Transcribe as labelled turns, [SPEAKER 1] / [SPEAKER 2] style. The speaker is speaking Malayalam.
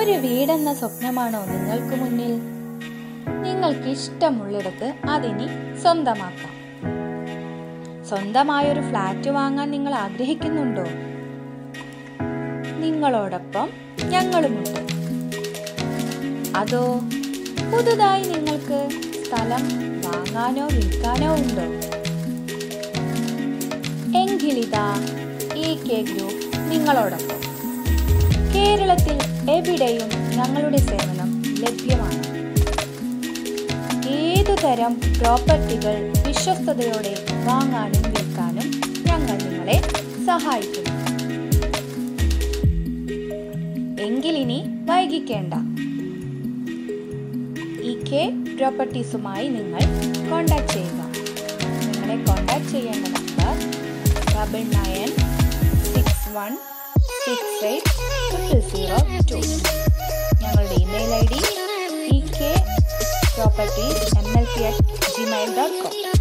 [SPEAKER 1] ഒരു വീടെന്ന സ്വപ്നമാണോ നിങ്ങൾക്ക് മുന്നിൽ നിങ്ങൾക്ക് ഇഷ്ടമുള്ളിടത്ത് അതിനി സ്വന്തമാക്കാം സ്വന്തമായൊരു ഫ്ലാറ്റ് വാങ്ങാൻ നിങ്ങൾ ആഗ്രഹിക്കുന്നുണ്ടോ നിങ്ങളോടൊപ്പം ഞങ്ങളുമുണ്ട് അതോ പുതുതായി നിങ്ങൾക്ക് സ്ഥലം വാങ്ങാനോ വിൽക്കാനോ ഉണ്ടോ എങ്കിലിതാ ഈ കെ ഗ്രൂപ്പ് നിങ്ങളോടൊപ്പം കേരളത്തിൽ എവിടെയും ഞങ്ങളുടെ സേവനം ലഭ്യമാണ് ഏതു തരം പ്രോപ്പർട്ടികൾ വിശ്വസ്തയോടെ വാങ്ങാനും വിൽക്കാനും ഞങ്ങൾ നിങ്ങളെ സഹായിക്കുന്നു എങ്കിലിനി വൈകിക്കേണ്ട ഇ കെ പ്രോപ്പർട്ടീസുമായി നിങ്ങൾ കോണ്ടാക്ട് ചെയ്യുക നിങ്ങളെ കോണ്ടാക്ട് ചെയ്യേണ്ട number double nine six one six eight triple zero two ഞങ്ങളുടെ email I D E K properties M L P at Gmail dot com